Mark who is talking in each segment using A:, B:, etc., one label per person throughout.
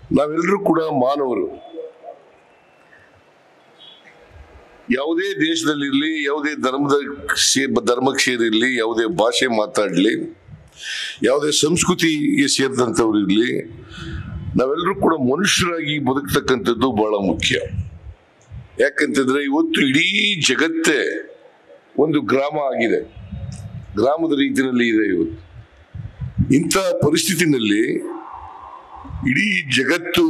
A: ನಾವೆಲ್ಲರೂ ಕೂಡ ಮಾನವರು ಯಾವುದೇ ದೇಶದಲ್ಲಿರಲಿ ಯಾವುದೇ ಧರ್ಮದ ಸೇ- ಧರ್ಮಕ್ಕೆ ಸೇರಿರಲಿ ಯಾವುದೇ ಭಾಷೆ ಮಾತಾಡಲಿ ಯಾವುದೇ ಸಂಸ್ಕೃತಿಗೆ ಸೇರಿದಂಥವ್ರು ಇರಲಿ ನಾವೆಲ್ಲರೂ ಕೂಡ ಮನುಷ್ಯರಾಗಿ ಬದುಕ್ತಕ್ಕಂಥದ್ದು ಬಹಳ ಮುಖ್ಯ ಯಾಕಂತಂದ್ರೆ ಇವತ್ತು ಇಡೀ ಜಗತ್ತೇ ಒಂದು ಗ್ರಾಮ ಆಗಿದೆ ಗ್ರಾಮದ ರೀತಿಯಲ್ಲಿ ಇದೆ ಇವತ್ತು ಇಂಥ ಪರಿಸ್ಥಿತಿನಲ್ಲಿ ಇಡೀ ಜಗತ್ತು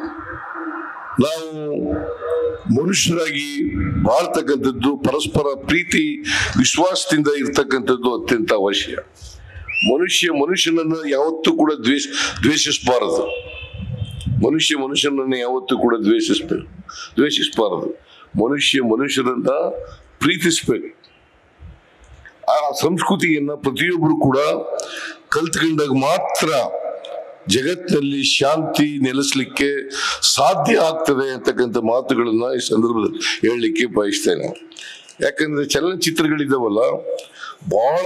A: ನಾವು ಮನುಷ್ಯರಾಗಿ ಬಾಳ್ತಕ್ಕಂಥದ್ದು ಪರಸ್ಪರ ಪ್ರೀತಿ ವಿಶ್ವಾಸದಿಂದ ಇರ್ತಕ್ಕಂಥದ್ದು ಅತ್ಯಂತ ಅವಶ್ಯ ಮನುಷ್ಯ ಮನುಷ್ಯನನ್ನ ಯಾವತ್ತೂ ಕೂಡ ದ್ವೇಷ ದ್ವೇಷಿಸಬಾರದು ಮನುಷ್ಯ ಮನುಷ್ಯನನ್ನು ಯಾವತ್ತೂ ಕೂಡ ದ್ವೇಷಿಸ್ಬೇಕು ದ್ವೇಷಿಸಬಾರದು ಮನುಷ್ಯ ಮನುಷ್ಯರನ್ನ ಪ್ರೀತಿಸ್ಬೇಕು ಆ ಸಂಸ್ಕೃತಿಯನ್ನ ಪ್ರತಿಯೊಬ್ಬರು ಕೂಡ ಕಲ್ತ್ಕೊಂಡಾಗ ಮಾತ್ರ ಜಗತ್ತಿನಲ್ಲಿ ಶಾಂತಿ ನೆಲೆಸಲಿಕ್ಕೆ ಸಾಧ್ಯ ಆಗ್ತದೆ ಅಂತಕ್ಕಂಥ ಮಾತುಗಳನ್ನ ಈ ಸಂದರ್ಭದಲ್ಲಿ ಹೇಳಲಿಕ್ಕೆ ಬಯಸ್ತೇನೆ ಯಾಕಂದ್ರೆ ಚಲನಚಿತ್ರಗಳಿದಾವಲ್ಲ ಬಹಳ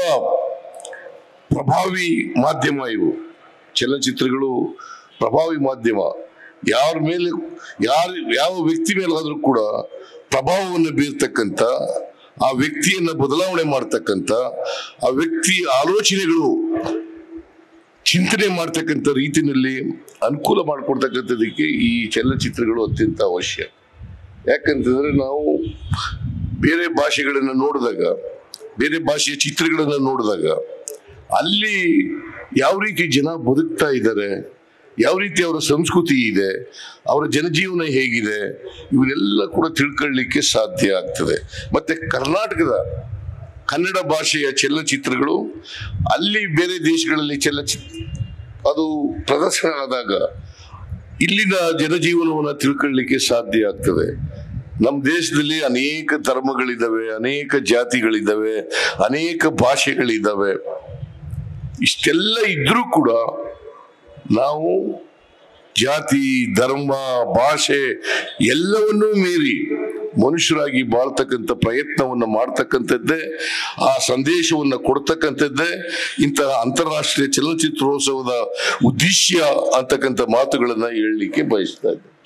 A: ಪ್ರಭಾವಿ ಮಾಧ್ಯಮ ಇವು ಚಲನಚಿತ್ರಗಳು ಪ್ರಭಾವಿ ಮಾಧ್ಯಮ ಯಾರ ಮೇಲೆ ಯಾರ ಯಾವ ವ್ಯಕ್ತಿ ಮೇಲಾದ್ರೂ ಕೂಡ ಪ್ರಭಾವವನ್ನು ಬೀರ್ತಕ್ಕಂಥ ಆ ವ್ಯಕ್ತಿಯನ್ನ ಬದಲಾವಣೆ ಮಾಡ್ತಕ್ಕಂಥ ಆ ವ್ಯಕ್ತಿ ಆಲೋಚನೆಗಳು ಚಿಂತನೆ ಮಾಡ್ತಕ್ಕಂಥ ರೀತಿನಲ್ಲಿ ಅನುಕೂಲ ಮಾಡಿಕೊಡ್ತಕ್ಕಂಥದಕ್ಕೆ ಈ ಚಲನಚಿತ್ರಗಳು ಅತ್ಯಂತ ಅವಶ್ಯ ಯಾಕಂತಂದ್ರೆ ನಾವು ಬೇರೆ ಭಾಷೆಗಳನ್ನು ನೋಡಿದಾಗ ಬೇರೆ ಭಾಷೆಯ ಚಿತ್ರಗಳನ್ನು ನೋಡಿದಾಗ ಅಲ್ಲಿ ಯಾವ ರೀತಿ ಜನ ಬದುಕ್ತಾ ಇದ್ದಾರೆ ಯಾವ ರೀತಿ ಅವರ ಸಂಸ್ಕೃತಿ ಇದೆ ಅವರ ಜನಜೀವನ ಹೇಗಿದೆ ಇವನ್ನೆಲ್ಲ ಕೂಡ ತಿಳ್ಕೊಳ್ಳಿಕ್ಕೆ ಸಾಧ್ಯ ಆಗ್ತದೆ ಮತ್ತೆ ಕರ್ನಾಟಕದ ಕನ್ನಡ ಭಾಷೆಯ ಚಲನಚಿತ್ರಗಳು ಅಲ್ಲಿ ಬೇರೆ ದೇಶಗಳಲ್ಲಿ ಚಲನಚಿತ್ರ ಅದು ಪ್ರದರ್ಶನ ಆದಾಗ ಇಲ್ಲಿನ ಜನಜೀವನವನ್ನು ತಿಳ್ಕೊಳ್ಳಿಕ್ಕೆ ಸಾಧ್ಯ ಆಗ್ತದೆ ನಮ್ಮ ದೇಶದಲ್ಲಿ ಅನೇಕ ಧರ್ಮಗಳಿದ್ದಾವೆ ಅನೇಕ ಜಾತಿಗಳಿದ್ದಾವೆ ಅನೇಕ ಭಾಷೆಗಳಿದ್ದಾವೆ ಇಷ್ಟೆಲ್ಲ ಇದ್ರೂ ಕೂಡ ನಾವು ಜಾತಿ ಧರ್ಮ ಭಾಷೆ ಎಲ್ಲವನ್ನೂ ಮೀರಿ ಮನುಷ್ಯರಾಗಿ ಬಾಳ್ತಕ್ಕಂಥ ಪ್ರಯತ್ನವನ್ನ ಮಾಡ್ತಕ್ಕಂಥದ್ದೇ ಆ ಸಂದೇಶವನ್ನ ಕೊಡ್ತಕ್ಕಂಥದ್ದೇ ಇಂತಹ ಅಂತಾರಾಷ್ಟ್ರೀಯ ಚಲನಚಿತ್ರೋತ್ಸವದ ಉದ್ದೇಶ ಅಂತಕ್ಕಂಥ ಮಾತುಗಳನ್ನ ಹೇಳಲಿಕ್ಕೆ ಬಯಸ್ತಾ ಇದ್ದೆ